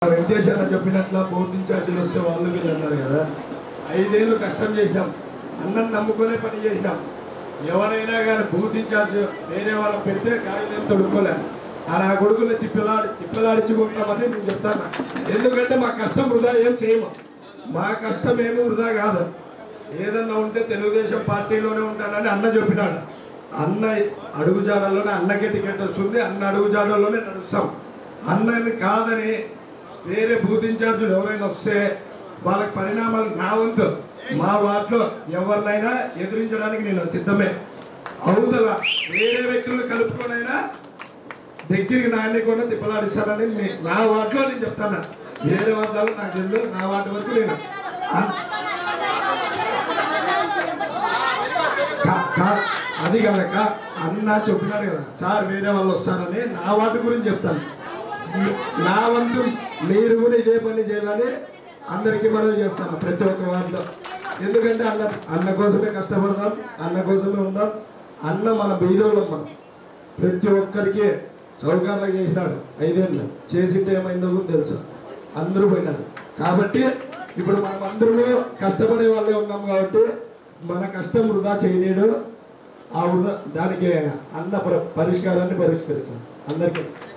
వెంకటేష్ అన్న చెప్పినట్ల బూత్ ఇన్ఛార్జీలు వస్తే వాళ్ళు వీళ్ళు అన్నారు కదా ఐదేళ్ళు కష్టం చేసినాం అన్నం నమ్ముకునే పని చేసినాం ఎవరైనా కానీ బూత్ ఇన్ఛార్జ్ వేరే వాళ్ళకి పెడితే కాయలేం తొడుక్కోలే ఆ నా కొడుకుని తిప్పలాడి తిప్పలాడించుకుంటామని నేను చెప్తాను ఎందుకంటే మా కష్టం వృధా ఏం చేయము మా కష్టం ఏమీ వృధా కాదు ఏదన్నా ఉంటే తెలుగుదేశం పార్టీలోనే ఉంటానని అన్న చెప్పినాడు అన్న అడుగుజాడల్లోనే అన్నకే టికెట్ వస్తుంది అన్న అడుగుజాడల్లోనే నడుస్తాం అన్నని కాదని వేరే బూత్ ఇన్ఛార్జీలు ఎవరైనా వస్తే వాళ్ళకి పరిణామాలు నా వంతు మా వార్డులో ఎవరినైనా ఎదిరించడానికి నేను సిద్ధమే అవతల వేరే వ్యక్తులు కలుపుకొనైనా దగ్గరికి నాన్ని కూడా తిప్పలాడిస్తానని మీ- నా వార్డులో నేను చెప్తాను వేరే వార్డులో నాకు తెలియదు నా వార్డు వరకు నేను అన్- కా- కా- అది కనుక అన్న చెప్పినాడు కదా సార్ వేరే వాళ్ళు వస్తారని నా వాటి గురించి చెప్తాను మీ- నా వంతు మీరు కూడా ఇదే పని చేయాలని అందరికీ మనం చేస్తాను ప్రతి ఒక్క వాటిలో ఎందుకంటే అన్న అన్న కోసమే కష్టపడదాం అన్న కోసమే ఉందాం అన్న మన బీదోళ్ళం మనం ప్రతి ఒక్కరికి సౌకర్యం చేసినాడు ఐదేళ్ళు చేసింటే ఏమైందో కూడా తెలుసు అందరూ పోయినారు కాబట్టి ఇప్పుడు మనం అందరూ కష్టపడే వాళ్ళే ఉన్నాం కాబట్టి మన కష్టం వృధా చేయలేడు ఆ వృధా దానికి అన్న పరి- పరిష్కారాన్ని పరిష్కరిస్తాం అందరికీ